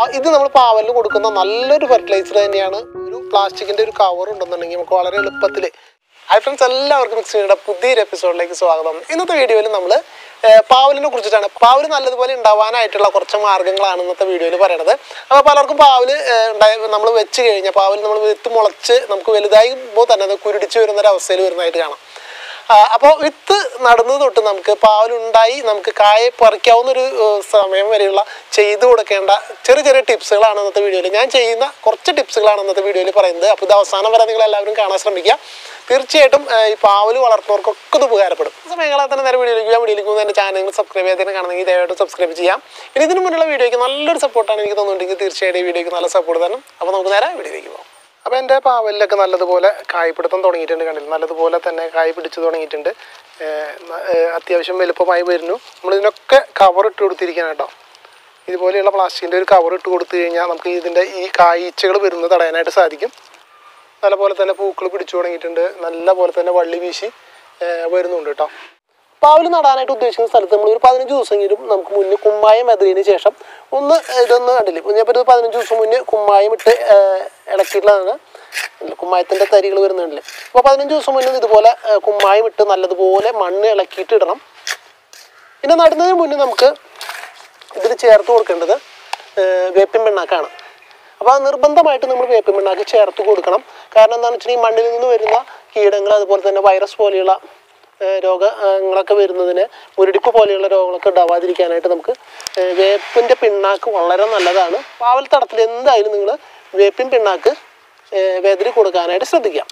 ആ, ഇത് നമ്മൾ പാവലിന് കൊടുക്കുന്ന നല്ലൊരു ഫെർട്ടിലൈസർ തന്നെയാണ് ഒരു പ്ലാസ്റ്റിക്കിന്റെ ഒരു കവർ ഉണ്ടെന്നുണ്ടെങ്കിൽ നമുക്ക് വളരെ എളുപ്പത്തിൽ ഹൈ ഫ്രണ്ട്സ് എല്ലാവർക്കും മിക്സിയുടെ പുതിയൊരു എപ്പിസോഡിലേക്ക് സ്വാഗതം ഇന്നത്തെ വീഡിയോയിൽ നമ്മൾ പാവലിനെ കുറിച്ചിട്ടാണ് പാവൽ നല്ലതുപോലെ ഉണ്ടാവാനായിട്ടുള്ള കുറച്ച് മാർഗ്ഗങ്ങളാണ് ഇന്നത്തെ വീഡിയോയിൽ പറയണത് അപ്പോൾ പലർക്കും പാവല് ഉണ്ടായി നമ്മൾ വെച്ച് കഴിഞ്ഞാൽ പാവൽ നമ്മൾ വിത്ത് മുളച്ച് നമുക്ക് വലുതായിപ്പോൾ തന്നെ അത് കുരുടിച്ച് വരുന്ന ഒരു അവസ്ഥയിൽ വരുന്നതായിട്ട് കാണാം അപ്പോൾ വിത്ത് നടുന്നത് തൊട്ട് നമുക്ക് പാവലുണ്ടായി നമുക്ക് കായ പറിക്കാവുന്ന ഒരു ഏഹ്, സമയം വരെയുള്ള ചെയ്തു കൊടുക്കേണ്ട ചെറിയ ചെറിയ ടിപ്സുകളാണ് ഇന്നത്തെ വീഡിയോയിൽ ഞാൻ ചെയ്യുന്ന കുറച്ച് ടിപ്സുകളാണ് ഇന്നത്തെ വീഡിയോയിൽ പറയുന്നത് അപ്പോൾ ഇത് അവസാനം വരെ നിങ്ങൾ എല്ലാവരും കാണാൻ ശ്രമിക്കുക തീർച്ചയായിട്ടും ഏഹ്, ഈ പാവല് വളർത്തുന്നവർക്കൊക്കെ ഇത് ഉപകാരപ്പെടും ഈ സമയങ്ങളെ തന്നെ നേരെ വീഡിയോയിലേക്ക് പോകാം വീഡിയോയിലേക്ക് പോകുന്ന എൻ്റെ ചാനൽ നിങ്ങൾ സബ്സ്ക്രൈബ് ചെയ്യാതെ കാണുന്നെങ്കിൽ ദയവായിട്ട് സബ്സ്ക്രൈബ് ചെയ്യാം ഇനി ഇതിന് മുന്നുള്ള വീഡിയോയ്ക്ക് നല്ലൊരു സപ്പോർട്ടാണ് എനിക്ക് തോന്നുന്നുണ്ടെങ്കിൽ തീർച്ചയായിട്ടും ഈ വീഡിയോയ്ക്ക് നല്ല സപ്പോർട്ട് തരണം അപ്പോൾ നമുക്ക് നേരെ വീഡിയോയിലേക്ക് പോകാം അപ്പോൾ എൻ്റെ പാവലിലൊക്കെ നല്ലതുപോലെ കായ്പിടുത്തം തുടങ്ങിയിട്ടുണ്ട് കണ്ടില്ല നല്ലതുപോലെ തന്നെ കായ് പിടിച്ച് തുടങ്ങിയിട്ടുണ്ട് ഏഹ് ന- ഏഹ് അത്യാവശ്യം വലുപ്പമായി വരുന്നു നമ്മളിതിനൊക്കെ കവർ ഇട്ട് കൊടുത്തിരിക്കുകയാണ് കേട്ടോ ഇതുപോലെയുള്ള പ്ലാസ്റ്റിക്കിൻ്റെ ഒരു കവർ ഇട്ട് കൊടുത്തു കഴിഞ്ഞാൽ നമുക്ക് ഇതിൻ്റെ ഈ കായ്ച്ചകൾ വരുന്നത് തടയാനായിട്ട് സാധിക്കും നല്ലപോലെ തന്നെ പൂക്കൾ പിടിച്ചു തുടങ്ങിയിട്ടുണ്ട് നല്ല പോലെ തന്നെ വള്ളി വീശി ഏഹ് വരുന്നുണ്ട് കേട്ടോ പാവൽ നടാനായിട്ട് ഉദ്ദേശിക്കുന്ന സ്ഥലത്ത് നമ്മൾ ഒരു പതിനഞ്ച് ദിവസമെങ്കിലും നമുക്ക് മുന്നേ കുമ്മായം അതിന് ശേഷം ഒന്ന് ഇതൊന്ന് കണ്ടില്ലേ ഞാൻ ഇപ്പോൾ ഒരു പതിനഞ്ച് ദിവസം മുന്നേ കുമ്മായം ഇട്ട് ഏഹ് ഇളക്കിയിട്ടുള്ളതാണ് കുമ്മായത്തിൻ്റെ തരികൾ വരുന്നുണ്ടല്ലേ അപ്പോൾ പതിനഞ്ച് ദിവസം മുന്നേ ഇതുപോലെ ഏഹ് കുമ്മായം ഇട്ട് നല്ലതുപോലെ മണ്ണ് ഇളക്കിയിട്ട് ഇടണം പിന്നെ നടുന്നതിന് മുന്നേ നമുക്ക് ഇതിൽ ചേർത്ത് കൊടുക്കേണ്ടത് ഏഹ് വേപ്പിൻ പിണ്ണാക്കാണ് അപ്പോൾ അത് നിർബന്ധമായിട്ട് നമ്മൾ വേപ്പിൻ പിണ്ണാക്ക് ചേർത്ത് കൊടുക്കണം കാരണം എന്താണെന്ന് വെച്ചിട്ടുണ്ടെങ്കിൽ മണ്ണിൽ നിന്ന് വരുന്ന കീടങ്ങൾ അതുപോലെ തന്നെ വൈറസ് പോലെയുള്ള ഏഹ് രോഗങ്ങളൊക്കെ വരുന്നതിന് മുരടിപ്പ് പോലെയുള്ള രോഗങ്ങളൊക്കെ ഉണ്ടാവാതിരിക്കാനായിട്ട് നമുക്ക് ഏഹ് വേപ്പിൻ്റെ പിണ്ണാക്ക് വളരെ നല്ലതാണ് പാവൽ തടത്തിൽ എന്തായാലും നിങ്ങൾ വേപ്പിൻ പിണ്ണാക്ക് ഏഹ് വെതറി കൊടുക്കാനായിട്ട് ശ്രദ്ധിക്കാം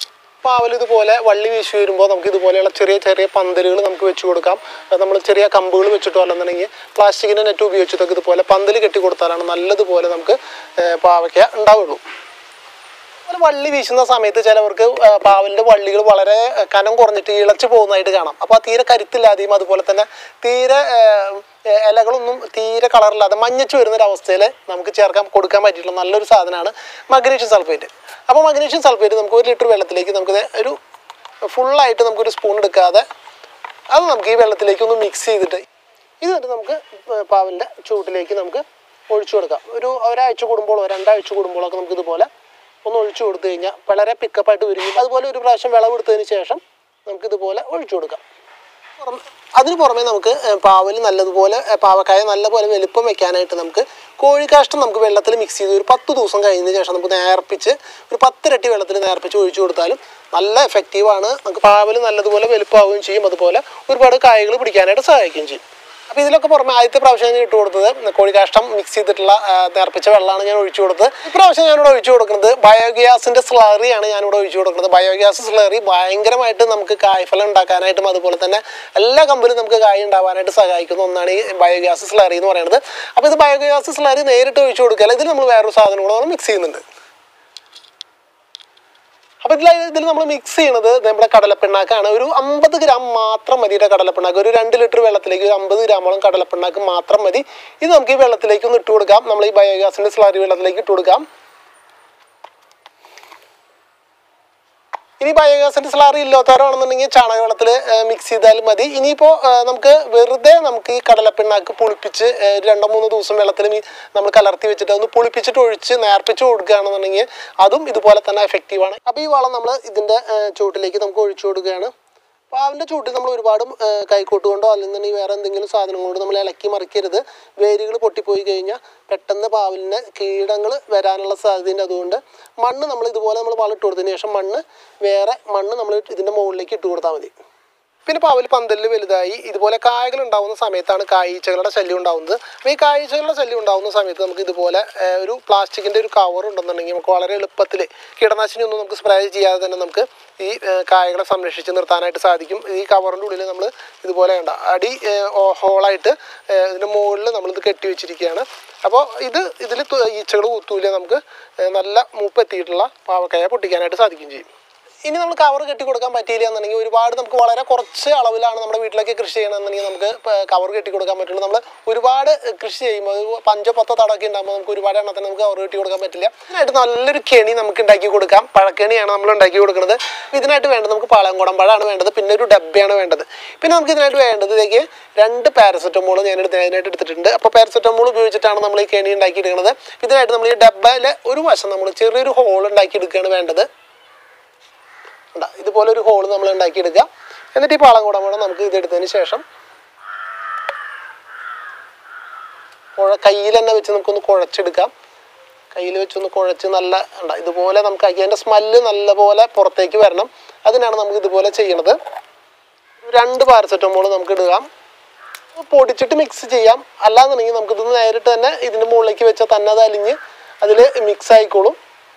പാവൽ ഇതുപോലെ വള്ളി വീശി വരുമ്പോൾ നമുക്ക് ഇതുപോലെയുള്ള ചെറിയ ചെറിയ പന്തലുകൾ നമുക്ക് വെച്ച് കൊടുക്കാം നമ്മൾ ചെറിയ കമ്പുകൾ വെച്ചിട്ടോ അല്ലെന്നുണ്ടെങ്കിൽ പ്ലാസ്റ്റിക്കിൻ്റെ നെറ്റ് ഉപയോഗിച്ചിട്ടൊക്കെ ഇതുപോലെ പന്തൽ കെട്ടി കൊടുത്താലാണ് നല്ലതുപോലെ നമുക്ക് ഏഹ് പാവയ്ക്ക ഉണ്ടാവുള്ളൂ അതുപോലെ വള്ളി വീശുന്ന സമയത്ത് ചിലവർക്ക് ആ, പാവലിന്റെ വള്ളികൾ വളരെ ആ, കനം കുറഞ്ഞിട്ട് ഇളച്ചു പോകുന്നതായിട്ട് കാണാം അപ്പോൾ ആ തീരെ കരുത്തില്ലാതെയും അതുപോലെ തന്നെ തീരെ ആ, ഏ, ഇലകളൊന്നും തീരെ കളറില്ലാതെ മഞ്ഞച്ച് വരുന്ന ഒരു അവസ്ഥയിൽ നമുക്ക് ചേർക്കാൻ കൊടുക്കാൻ പറ്റിയിട്ടുള്ള നല്ലൊരു സാധനമാണ് മഗ്നീഷ്യം സൾഫേറ്റ് അപ്പോൾ മഗ്നീഷ്യം സൾഫേറ്റ് നമുക്ക് ഒരു ലിറ്റർ വെള്ളത്തിലേക്ക് നമുക്ക് ദേ ഒരു ഫുള്ളായിട്ട് നമുക്കൊരു സ്പൂൺ എടുക്കാതെ അത് നമുക്ക് ഈ വെള്ളത്തിലേക്ക് ഒന്ന് മിക്സ് ചെയ്തിട്ട് ഇത് എന്നിട്ട് നമുക്ക് പാവലിൻ്റെ ചൂട്ടിലേക്ക് നമുക്ക് ഒഴിച്ചു കൊടുക്കാം ഒരു ഒരാഴ്ച കൂടുമ്പോഴോ രണ്ടാഴ്ച കൂടുമ്പോഴോ ഒക്കെ നമുക്ക് ഇതുപോലെ ഒന്ന് ഒഴിച്ചു കൊടുത്തു കഴിഞ്ഞാൽ വളരെ പിക്കപ്പായിട്ട് വരും അതുപോലെ ഒരു പ്രാവശ്യം വിളവെടുത്തതിന് ശേഷം നമുക്ക് ഇതുപോലെ ഒഴിച്ചു കൊടുക്കാം പുറമെ- അതിന് പുറമെ നമുക്ക് ഏഹ്, പാവൽ നല്ലതുപോലെ ഏഹ്, പാവക്കായ നല്ലപോലെ വലുപ്പം വെക്കാനായിട്ട് നമുക്ക് കോഴിക്കാഷ്ടം നമുക്ക് വെള്ളത്തിൽ മിക്സ് ചെയ്ത് ഒരു പത്ത് ദിവസം കഴിഞ്ഞതിന് ശേഷം നമുക്ക് നേർപ്പിച്ച് ഒരു പത്തിരട്ടി വെള്ളത്തിൽ നേർപ്പിച്ച് ഒഴിച്ചു കൊടുത്താലും നല്ല എഫക്റ്റീവാണ് നമുക്ക് പാവൽ നല്ലതുപോലെ വലുപ്പമാവുകയും ചെയ്യും അതുപോലെ ഒരുപാട് കായകൾ പിടിക്കാനായിട്ട് സഹായിക്കുകയും ചെയ്യും അപ്പോൾ ഇതിലൊക്കെ പുറമെ ആദ്യത്തെ പ്രാവശ്യം ഞാൻ ഇട്ട് കൊടുത്തത് കോഴിക്കാഷ്ടം മിക്സ് ചെയ്തിട്ടുള്ള ആ, നേർപ്പിച്ച വെള്ളമാണ് ഞാൻ ഒഴിച്ചു കൊടുത്തത് ഇപ്രാവശ്യം ഞാനിവിടെ ഒഴിച്ചു കൊടുക്കുന്നത് ബയോഗ്യാസിൻ്റെ സ്ലറിയാണ് ഞാനിവിടെ ഒഴിച്ചു കൊടുക്കുന്നത് ബയോഗ്യാസ് സ്ലറി ഭയങ്കരമായിട്ട് നമുക്ക് കായ്ഫലം ഉണ്ടാക്കാനായിട്ടും അതുപോലെ തന്നെ എല്ലാ കമ്പിലും നമുക്ക് കായ് ഉണ്ടാവാനായിട്ട് സഹായിക്കുന്ന ഒന്നാണ് ഈ ബയോഗ്യാസ് സ്ലറി എന്ന് പറയുന്നത് അപ്പോൾ ഇത് ബയോഗ്യാസ് സ്ലറി നേരിട്ട് ഒഴിച്ചു കൊടുക്കുക ഇതിൽ നമ്മൾ വേറൊരു സാധനം കൂടെ മിക്സ് ചെയ്യുന്നുണ്ട് അപ്പോൾ ഇതിൽ ഇതിൽ നമ്മൾ മിക്സ് ചെയ്യണത് നമ്മുടെ കടലപ്പിണ്ണാക്കാണ് ഒരു അമ്പത് ഗ്രാം മാത്രം മതി ഇതിൻ്റെ കടലപ്പിണ്ണാക്ക് ഒരു രണ്ട് ലിറ്റർ വെള്ളത്തിലേക്ക് ഒരു അമ്പത് ഗ്രാമോളം കടലപ്പിണ്ണാക്ക് മാത്രം മതി ഇത് നമുക്ക് ഈ വെള്ളത്തിലേക്ക് ഒന്ന് ഇട്ട് കൊടുക്കാം നമ്മൾ ഈ ബയോഗ്യാസിൻ്റെ സ്ലറി വെള്ളത്തിലേക്ക് ഇട്ട് കൊടുക്കാം ഇനി ബയോഗ്യാസിൻ്റെ സ്ലാറി ഇല്ലാത്തവരാണെന്നുണ്ടെങ്കിൽ ചാണകവെള്ളത്തിൽ മിക്സ് ചെയ്താലും മതി ഇനിയിപ്പോൾ നമുക്ക് വെറുതെ നമുക്ക് ഈ കടലപ്പിണ്ണാക്ക് പുളിപ്പിച്ച് ആ, ഒരു രണ്ടോ മൂന്നോ ദിവസം വെള്ളത്തിൽ മി- നമ്മൾ കലർത്തി വെച്ചിട്ട് ഒന്ന് പുളിപ്പിച്ചിട്ട് ഒഴിച്ച് നേർപ്പിച്ച് കൊടുക്കുകയാണെന്നുണ്ടെങ്കിൽ അതും ഇതുപോലെ തന്നെ എഫക്റ്റീവാണ് അപ്പോൾ ഈ വളം നമ്മൾ ഇതിൻ്റെ ചൂട്ടിലേക്ക് നമുക്ക് ഒഴിച്ചു കൊടുക്കുകയാണ് പാവിൻ്റെ ചൂട്ടിൽ നമ്മൾ ഒരുപാട് ആ, കൈക്കോട്ട് കൊണ്ടോ അല്ലെന്നുണ്ടെങ്കിൽ വേറെ എന്തെങ്കിലും സാധനം കൊണ്ട് നമ്മൾ ഇളക്കി മറിക്കരുത് വേരുകൾ പൊട്ടിപ്പോയി കഴിഞ്ഞാൽ പെട്ടെന്ന് പാവലിന് കീടങ്ങൾ വരാനുള്ള സാധ്യതയുണ്ട് അതുകൊണ്ട് മണ്ണ് നമ്മൾ ഇതുപോലെ നമ്മൾ വളം ഇട്ട് കൊടുത്തതിന് ശേഷം മണ്ണ് വേറെ മണ്ണ് നമ്മൾ ഇതിൻ്റെ മുകളിലേക്ക് ഇട്ട് കൊടുത്താൽ മതി പിന്നെ പാവൽ പന്തലിൽ വലുതായി ഇതുപോലെ കായകൾ ഉണ്ടാവുന്ന സമയത്താണ് കായ്ച്ചകളുടെ ശല്യം ഉണ്ടാവുന്നത് അപ്പോൾ ഈ കായ്ച്ചകളുടെ ശല്യം ഉണ്ടാവുന്ന സമയത്ത് നമുക്ക് ഇതുപോലെ ഏഹ്, ഒരു പ്ലാസ്റ്റിക്കിൻ്റെ ഒരു കവർ ഉണ്ടെന്നുണ്ടെങ്കിൽ നമുക്ക് വളരെ എളുപ്പത്തിൽ കീടനാശിനി ഒന്നും നമുക്ക് സ്പ്രേ ചെയ്യാതെ തന്നെ നമുക്ക് ഈ ഏഹ്, കായകളെ സംരക്ഷിച്ച് നിർത്താനായിട്ട് സാധിക്കും ഈ കവറിൻ്റെ ഉള്ളിൽ നമ്മൾ ഇതുപോലെ കണ്ട അടി ഹോളായിട്ട് ഇതിൻ്റെ മുകളിൽ നമ്മളിത് കെട്ടി വെച്ചിരിക്കുകയാണ് അപ്പോൾ ഇത് ഇതിൽ ഈച്ചകൾ കുത്തൂല നമുക്ക് ഏഹ്, നല്ല മൂപ്പെത്തിയിട്ടുള്ള പാവക്കായ പൊട്ടിക്കാനായിട്ട് സാധിക്കുകയും ചെയ്യും ഇനി നമ്മൾ കവർ കെട്ടി കൊടുക്കാൻ പറ്റിയില്ല എന്നുണ്ടെങ്കിൽ ഒരുപാട് നമുക്ക് വളരെ കുറച്ച് അളവിലാണ് നമ്മുടെ വീട്ടിലൊക്കെ കൃഷി ചെയ്യണമെന്നുണ്ടെങ്കിൽ നമുക്ക് കവർ കെട്ടി കൊടുക്കാൻ പറ്റുള്ളൂ നമ്മൾ ഒരുപാട് കൃഷി ചെയ്യുമ്പോൾ ഒരു പഞ്ചോ പത്തോ തടമൊക്കെ ഉണ്ടാകുമ്പോൾ നമുക്ക് ഒരുപാട് എണ്ണത്തിന് നമുക്ക് കവർ കെട്ടി കൊടുക്കാൻ പറ്റില്ല ഇതിനായിട്ട് നല്ലൊരു കെണി നമുക്ക് ഉണ്ടാക്കി കൊടുക്കാം പഴക്കെണിയാണ് നമ്മൾ ഉണ്ടാക്കി കൊടുക്കുന്നത് ഇതിനായിട്ട് വേണ്ടത് നമുക്ക് പാളയംകുടം പഴമാണ് വേണ്ടത് പിന്നെ ഒരു ഡബ്ബയാണ് വേണ്ടത് പിന്നെ നമുക്ക് ഇതിനായിട്ട് വേണ്ടത് ഇതേക്ക് രണ്ട് പാരസെറ്റമോൾ ഞാൻ എടുത്ത് അതിനായിട്ട് എടുത്തിട്ടുണ്ട് അപ്പോൾ പാരസെറ്റമോൾ ഉപയോഗിച്ചിട്ടാണ് നമ്മൾ ഈ കെണി ഉണ്ടാക്കി എടുക്കുന്നത് ഇതിനായിട്ട് നമ്മൾ ഈ ഡബ്ബയിലെ ഒരു വശം നമ്മൾ ചെറിയൊരു ഹോൾ ഉണ്ടാക്കി എടുക്കുകയാണ് വേണ്ടത് ഉണ്ടാ ഇതുപോലെ ഒരു ഹോൾ നമ്മൾ ഉണ്ടാക്കിയെടുക്കുക എന്നിട്ട് ഈ പാളം കൂടാൻ വേണം നമുക്ക് ഇതെടുത്തതിന് ശേഷം കുഴ കയ്യിൽ തന്നെ വെച്ച് നമുക്കൊന്ന് കുഴച്ചെടുക്കാം കയ്യിൽ വെച്ചൊന്ന് കുഴച്ച് നല്ല ഉണ്ടാ ഇതുപോലെ നമുക്ക് അതിൻ്റെ സ്മെല്ല് നല്ലപോലെ പുറത്തേക്ക് വരണം അതിനാണ് നമുക്ക് ഇതുപോലെ ചെയ്യണത് രണ്ട് പാരസെറ്റമോൾ നമുക്ക് ഇടുക പൊടിച്ചിട്ട് മിക്സ് ചെയ്യാം അല്ലാന്നുണ്ടെങ്കിൽ നമുക്കിത് നേരിട്ട് തന്നെ ഇതിൻ്റെ മുകളിലേക്ക് വെച്ചാൽ തന്നെ അത് അലിഞ്ഞ് അതിൽ മിക്സ് ആയിക്കോളും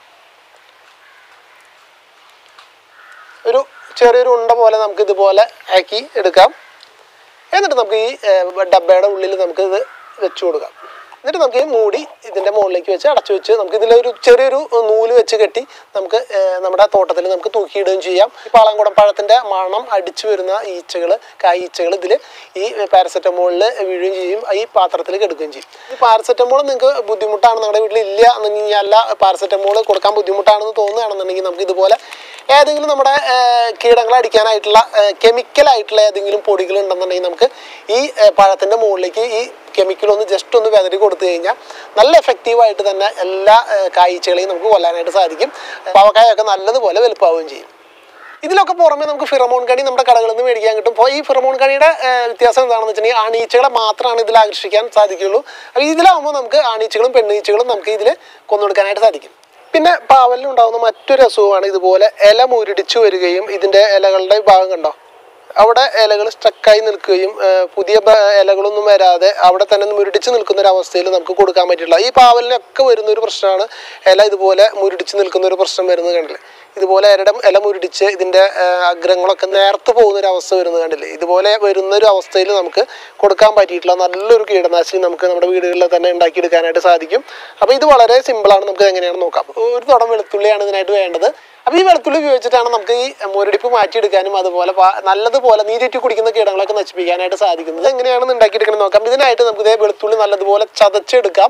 ഒരു ചെറിയൊരു ഉണ്ട പോലെ നമുക്ക് ഇതുപോലെ ആക്കി എടുക്കാം എന്നിട്ട് നമുക്ക് ഈ ഏഹ്, ഡബ്ബയുടെ ഉള്ളിൽ നമുക്ക് ഇത് വെച്ച് കൊടുക്കാം എന്നിട്ട് നമുക്ക് ഈ മൂടി ഇതിൻ്റെ മുകളിലേക്ക് വെച്ച് അടച്ചു വെച്ച് നമുക്ക് ഇതിലൊരു ചെറിയൊരു നൂല് വെച്ച് കെട്ടി നമുക്ക് ഏഹ്, നമ്മുടെ തോട്ടത്തിൽ നമുക്ക് തൂക്കിയിടുകയും ചെയ്യാം ഈ പാളംകുടം പഴത്തിൻ്റെ മണം അടിച്ചു വരുന്ന ഈച്ചകൾ കായീച്ചകൾ ഇതിൽ ഈ പാരസെറ്റമോളിൽ വീഴുകയും ചെയ്യും ഈ പാത്രത്തിൽ കെടുക്കുകയും ചെയ്യും ഈ പാരസെറ്റമോൾ നിങ്ങൾക്ക് ബുദ്ധിമുട്ടാണ് നമ്മുടെ വീട്ടിൽ ഇല്ല എന്നുണ്ടെങ്കിൽ അല്ല പാരസെറ്റമോൾ കൊടുക്കാൻ ബുദ്ധിമുട്ടാണെന്ന് തോന്നുകയാണെന്നുണ്ടെങ്കിൽ നമുക്ക് ഇതുപോലെ ഏതെങ്കിലും നമ്മുടെ ഏഹ്, കീടങ്ങളെ അടിക്കാനായിട്ടുള്ള കെമിക്കൽ ആയിട്ടുള്ള ഏതെങ്കിലും പൊടികൾ ഉണ്ടെന്നുണ്ടെങ്കിൽ നമുക്ക് ഈ ഏഹ്, പഴത്തിൻ്റെ മുകളിലേക്ക് ഈ കെമിക്കൽ ഒന്ന് ജസ്റ്റ് ഒന്ന് വെതറി കൊടുത്തു കഴിഞ്ഞാൽ നല്ല എഫക്റ്റീവായിട്ട് തന്നെ എല്ലാ ഏഹ്, കായ്ച്ചകളെയും നമുക്ക് കൊല്ലാനായിട്ട് സാധിക്കും പാവക്കായൊക്കെ നല്ലതുപോലെ വലുപ്പാവുകയും ചെയ്യും ഇതിലൊക്കെ പുറമെ നമുക്ക് ഫിറമോൺ കണി നമ്മുടെ കടകളിൽ നിന്ന് മേടിക്കാൻ കിട്ടും അപ്പോൾ ഈ ഫിറമോൺ കണിയുടെ ഏഹ്, വ്യത്യാസം എന്താണെന്ന് വെച്ചിട്ടുണ്ടെങ്കിൽ ആണീച്ചകളെ മാത്രമാണ് ഇതിൽ ആകർഷിക്കാൻ സാധിക്കുള്ളൂ അപ്പോൾ ഇതിലാവുമ്പോൾ നമുക്ക് ആണീച്ചകളും പെണ്ണീച്ചകളും നമുക്ക് ഇതിൽ കൊന്നുകൊടുക്കാനായിട്ട് സാധിക്കും പിന്നെ പാവലിൽ ഉണ്ടാകുന്ന മറ്റൊരു അസുഖമാണ് ഇതുപോലെ ഇല മുരിടിച്ചു വരികയും ഇതിൻ്റെ ഇലകളുടെ ഭാഗം കണ്ടോ അവിടെ ഇലകൾ സ്റ്റക്കായി നിൽക്കുകയും ആ, പുതിയ ബ- ഇലകളൊന്നും വരാതെ അവിടെ തന്നെ മുരടിച്ച് നിൽക്കുന്ന ഒരു അവസ്ഥയിൽ നമുക്ക് കൊടുക്കാൻ പറ്റില്ല ഈ പാവലിനൊക്കെ വരുന്ന ഒരു പ്രശ്നമാണ് ഇല ഇതുപോലെ മുരടിച്ച് നിൽക്കുന്ന ഒരു പ്രശ്നം വരുന്നത് കണ്ടില്ലേ ഇതുപോലെ ഇലയുടെ ഇല മുരടിച്ച് ഇതിൻ്റെ ആ, അഗ്രങ്ങളൊക്കെ നേർത്ത് പോകുന്ന ഒരു അവസ്ഥ വരുന്നത് കണ്ടില്ലേ ഇതുപോലെ വരുന്ന ഒരു അവസ്ഥയിൽ നമുക്ക് കൊടുക്കാൻ പറ്റിയിട്ടുള്ള നല്ലൊരു കീടനാശിനി നമുക്ക് നമ്മുടെ വീടുകളിൽ തന്നെ ഉണ്ടാക്കിയെടുക്കാനായിട്ട് സാധിക്കും അപ്പോൾ ഇത് വളരെ സിമ്പിളാണ് നമുക്ക് എങ്ങനെയാണെന്ന് നോക്കാം ഒരു തുടം വെളുത്തുള്ളിയാണ് ഇതിനായിട്ട് വേണ്ടത് അപ്പോൾ ഈ വെളുത്തുള്ളി ഉപയോഗിച്ചിട്ടാണ് നമുക്ക് ഈ മുരടിപ്പ് മാറ്റിയെടുക്കാനും അതുപോലെ പാ- നല്ലതുപോലെ നീരറ്റി കുടിക്കുന്ന കീടങ്ങളൊക്കെ നശിപ്പിക്കാനായിട്ട് സാധിക്കുന്നത് എങ്ങനെയാണെന്ന് ഉണ്ടാക്കിയെടുക്കണം നോക്കാം ഇതിനായിട്ട് നമുക്ക് ഇതേ വെളുത്തുള്ളി നല്ലതുപോലെ ചതച്ചെടുക്കാം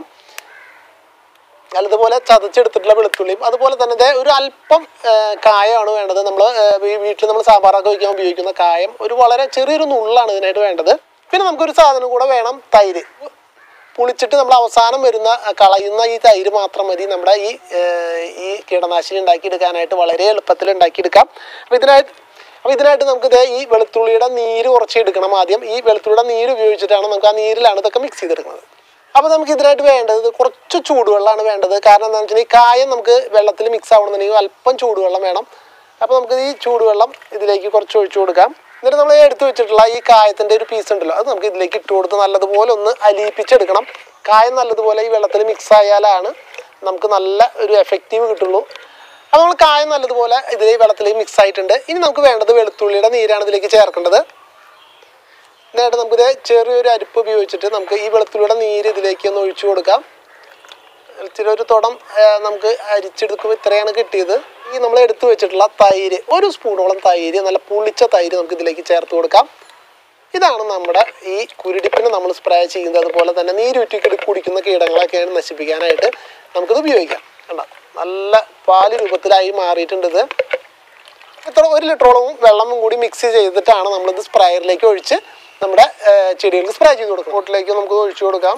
നല്ലതുപോലെ ചതച്ചെടുത്തിട്ടുള്ള വെളുത്തുള്ളിയും അതുപോലെ തന്നെ ദേ ഒരു അല്പം ആ, കായമാണ് വേണ്ടത് നമ്മൾ വീട്ടിൽ നമ്മൾ സാമ്പാറൊക്കെ വയ്ക്കാൻ ഉപയോഗിക്കുന്ന കായം ഒരു വളരെ ചെറിയൊരു നുള്ളാണ് ഇതിനായിട്ട് വേണ്ടത് പിന്നെ നമുക്കൊരു സാധനം കൂടെ വേണം തൈര് പുളിച്ചിട്ട് നമ്മൾ അവസാനം വരുന്ന ആ, കളയുന്ന ഈ തൈര് മാത്രം മതി നമ്മുടെ ഈ ഏഹ്, ഈ കീടനാശിനി ഉണ്ടാക്കിയെടുക്കാനായിട്ട് വളരെ എളുപ്പത്തിൽ ഉണ്ടാക്കിയെടുക്കാം അപ്പോൾ ഇതിനായിട്ട് അപ്പോൾ ഇതിനായിട്ട് നമുക്ക് ദേ ഈ വെളുത്തുള്ളിയുടെ നീര് കുറച്ചെടുക്കണം ആദ്യം ഈ വെളുത്തുള്ളിയുടെ നീര് ഉപയോഗിച്ചിട്ടാണ് നമുക്ക് ആ നീരിലാണ് ഇതൊക്കെ മിക്സ് ചെയ്തെടുക്കുന്നത് അപ്പോൾ നമുക്ക് ഇതിനായിട്ട് വേണ്ടത് കുറച്ച് ചൂടുവെള്ളമാണ് വേണ്ടത് കാരണം എന്താണെന്ന് വെച്ചാൽ ഈ കായം നമുക്ക് വെള്ളത്തിൽ മിക്സ് ആവണമെന്നുണ്ടെങ്കിൽ അല്പം ചൂടുവെള്ളം വേണം അപ്പോൾ നമുക്ക് ഈ ചൂടുവെള്ളം ഇതിലേക്ക് കുറച്ച് ഒഴിച്ചു കൊടുക്കാം എന്നിട്ട് നമ്മൾ എടുത്തു വെച്ചിട്ടുള്ള ഈ കായത്തിൻ്റെ ഒരു പീസ് ഉണ്ടല്ലോ അത് നമുക്ക് ഇതിലേക്ക് ഇട്ട് കൊടുത്ത് നല്ലതുപോലെ ഒന്ന് അലിയിപ്പിച്ചെടുക്കണം കായം നല്ലതുപോലെ ഈ വെള്ളത്തിൽ മിക്സ് ആയാലാണ് നമുക്ക് നല്ല ഒരു എഫക്റ്റീവ് കിട്ടുള്ളൂ അപ്പോൾ നമ്മൾ കായം നല്ലതുപോലെ ഇതിൽ ഈ വെള്ളത്തിൽ മിക്സ് ആയിട്ടുണ്ട് ഇനി നമുക്ക് വേണ്ടത് വെളുത്തുള്ളിയുടെ നീരാണ് ഇതിലേക്ക് ചേർക്കേണ്ടത് എന്നിട്ട് നമുക്കിത് ചെറിയൊരു അരിപ്പ് ഉപയോഗിച്ചിട്ട് നമുക്ക് ഈ വെളുത്തുള്ളിയുടെ നീര് ഇതിലേക്ക് ഒന്ന് ഒഴിച്ചു കൊടുക്കാം ഇച്ചിരി ഒരു തുടം ആ, നമുക്ക് അരിച്ചെടുക്കുമ്പോൾ ഇത്രയാണ് കിട്ടിയത് ഈ നമ്മൾ എടുത്തു വെച്ചിട്ടുള്ള തൈര് ഒരു സ്പൂണോളം തൈര് നല്ല പുളിച്ച തൈര് നമുക്ക് ഇതിലേക്ക് ചേർത്ത് കൊടുക്കാം ഇതാണ് നമ്മുടെ ഈ കുരുടിപ്പിന് നമ്മൾ സ്പ്രേ ചെയ്യുന്നത് അതുപോലെ തന്നെ നീരൂറ്റി കിടി കുടിക്കുന്ന കീടങ്ങളൊക്കെയാണ് നശിപ്പിക്കാനായിട്ട് നമുക്കിത് ഉപയോഗിക്കാം കണ്ട നല്ല പാല് രൂപത്തിലായി മാറിയിട്ടുണ്ട് ഇത് ഇത്ര ഒരു ലിറ്ററോളം വെള്ളവും കൂടി മിക്സ് ചെയ്തിട്ടാണ് നമ്മളിത് സ്പ്രേയറിലേക്ക് ഒഴിച്ച് നമ്മുടെ ഏർ, ചെടികൾക്ക് സ്പ്രേ ചെയ്ത് കൊടുക്കും ബോട്ടിലേക്ക് നമുക്ക് ഒഴിച്ചു കൊടുക്കാം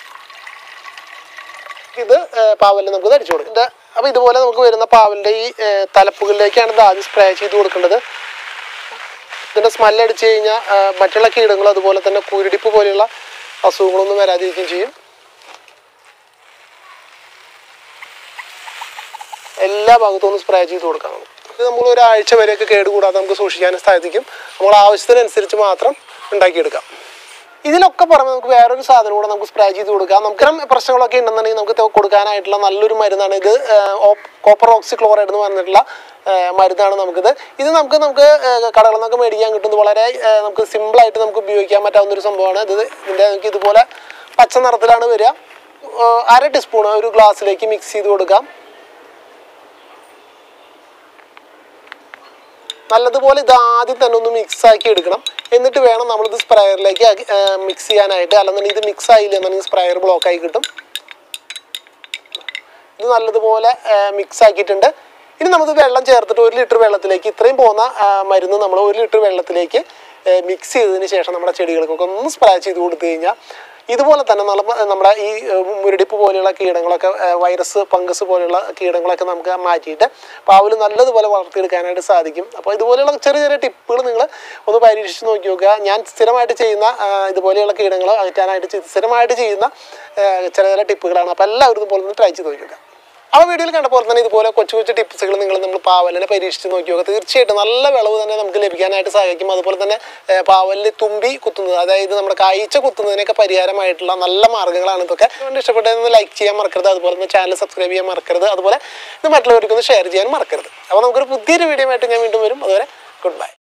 ഇത് പാവലിൽ നമുക്ക് അടിച്ചു കൊടുക്കും ഇത് അപ്പോൾ ഇതുപോലെ നമുക്ക് വരുന്ന പാവലിൻ്റെ ഈ ഏർ, തലപ്പുകളിലേക്കാണ് ഇത് ആദ്യം സ്പ്രേ ചെയ്ത് കൊടുക്കേണ്ടത് ഇതിൻ്റെ സ്മെല്ല് അടിച്ചു കഴിഞ്ഞാൽ മറ്റുള്ള കീടങ്ങളും അതുപോലെ തന്നെ കുരുടിപ്പ് പോലെയുള്ള അസുഖങ്ങളൊന്നും വരാതിരിക്കുകയും ചെയ്യും എല്ലാ ഭാഗത്തും ഒന്ന് സ്പ്രേ ചെയ്ത് കൊടുക്കാം നമുക്ക്. ഇത് നമ്മൾ ഒരാഴ്ച വരെയൊക്കെ കേടുകൂടാതെ നമുക്ക് സൂക്ഷിക്കാൻ സാധിക്കും നമ്മൾ ആവശ്യത്തിനനുസരിച്ച് മാത്രം ഉണ്ടാക്കിയെടുക്കാം ഇതിലൊക്കെ പുറമെ നമുക്ക് വേറൊരു സാധനം കൂടെ നമുക്ക് സ്പ്രേ ചെയ്ത് കൊടുക്കാം നമുക്ക് ഇത്തരം പ്രശ്നങ്ങളൊക്കെ ഉണ്ടെന്നുണ്ടെങ്കിൽ നമുക്ക് ഇത് കൊടുക്കാനായിട്ടുള്ള നല്ലൊരു മരുന്നാണ് ഇത് കോപ്പർ ഓക്സി ക്ലോറൈഡ് എന്ന് പറഞ്ഞിട്ടുള്ള ആ, മരുന്നാണ് നമുക്കിത് ഇത് നമുക്ക് നമുക്ക് ആ, കടകളിൽ നിന്നൊക്കെ മേടിക്കാൻ കിട്ടുന്നത് വളരെ ആ, നമുക്ക് സിമ്പിളായിട്ട് നമുക്ക് ഉപയോഗിക്കാൻ പറ്റാവുന്ന ഒരു സംഭവമാണ് ഇത് ഇതിൻ്റെ നമുക്ക് ഇതുപോലെ പച്ച നിറത്തിലാണ് വരിക ആ, അര ടീസ്പൂൺ ഒരു ഗ്ലാസ്സിലേക്ക് മിക്സ് ചെയ്ത് കൊടുക്കാം നല്ലതുപോലെ ഇത് ആദ്യം തന്നെ ഒന്ന് മിക്സ് ആക്കി എടുക്കണം എന്നിട്ട് വേണം നമ്മളിത് സ്പ്രയറിലേക്ക് മിക്സ് ചെയ്യാനായിട്ട് അല്ലെന്നുണ്ടെങ്കിൽ ഇത് മിക്സ് ആയില്ല എന്നുണ്ടെങ്കിൽ സ്പ്രയർ ബ്ലോക്ക് ആയി കിട്ടും ഇത് നല്ലതുപോലെ മിക്സ് ആക്കിയിട്ടുണ്ട് ഇനി നമുക്ക് വെള്ളം ചേർത്തിട്ട് ഒരു ലിറ്റർ വെള്ളത്തിലേക്ക് ഇത്രയും പോകുന്ന ആ, മരുന്ന് നമ്മൾ ഒരു ലിറ്റർ വെള്ളത്തിലേക്ക് മിക്സ് ചെയ്തതിന് ശേഷം നമ്മുടെ ചെടികൾക്കൊക്കെ ഒന്ന് സ്പ്രേ ചെയ്ത് കൊടുത്തു കഴിഞ്ഞാൽ ഇതുപോലെ തന്നെ നമ്മ നമ്മുടെ ഈ ഏഹ്, മുരടിപ്പ് പോലെയുള്ള കീടങ്ങളൊക്കെ ഏഹ്, വൈറസ് ഫംഗസ് പോലെയുള്ള കീടങ്ങളൊക്കെ നമുക്ക് മാറ്റിയിട്ട് പാവൽ നല്ലതുപോലെ വളർത്തിയെടുക്കാനായിട്ട് സാധിക്കും അപ്പോൾ ഇതുപോലെയുള്ള ചെറിയ ചെറിയ ടിപ്പുകൾ നിങ്ങൾ ഒന്ന് പരീക്ഷിച്ച് നോക്കി നോക്കുക ഞാൻ സ്ഥിരമായിട്ട് ചെയ്യുന്ന ആ, ഇതുപോലെയുള്ള കീടങ്ങൾ അകറ്റാനായിട്ട് ചെയ്ത് സ്ഥിരമായിട്ട് ചെയ്യുന്ന ഏഹ്, ചില ചില ടിപ്പുകളാണ് അപ്പോൾ എല്ലാവരും ഇതുപോലെ ഒന്ന് ട്രൈ ചെയ്ത് നോക്കി നോക്കുക അപ്പോൾ വീഡിയോയിൽ കണ്ട പോലെ തന്നെ ഇതുപോലെ കൊച്ചു കൊച്ചു ടിപ്സുകൾ നിങ്ങൾ നമ്മൾ പാവലിനെ പരീക്ഷിച്ച് നോക്കി നോക്കുക തീർച്ചയായിട്ടും നല്ല വിളവ് തന്നെ നമുക്ക് ലഭിക്കാനായിട്ട് സഹായിക്കും അതുപോലെ തന്നെ ഏഹ്, പാവലിൽ തുമ്പി കുത്തുന്നത് അതായത് നമ്മുടെ കായ്ച്ച കുത്തുന്നതിനൊക്കെ പരിഹാരമായിട്ടുള്ള നല്ല മാർഗ്ഗങ്ങളാണ് ഇതൊക്കെ അതുകൊണ്ട് ഇഷ്ടപ്പെട്ടതെന്ന് ലൈക്ക് ചെയ്യാൻ മറക്കരുത് അതുപോലെ തന്നെ ചാനൽ സബ്സ്ക്രൈബ് ചെയ്യാൻ മറക്കരുത് അതുപോലെ ഇത് മറ്റുള്ളവർക്കൊന്ന് ഷെയർ ചെയ്യാൻ മറക്കരുത് അപ്പോൾ നമുക്കൊരു പുതിയൊരു വീഡിയോ ആയിട്ട് ഞാൻ വീണ്ടും വരും അതുവരെ ഗുഡ് ബൈ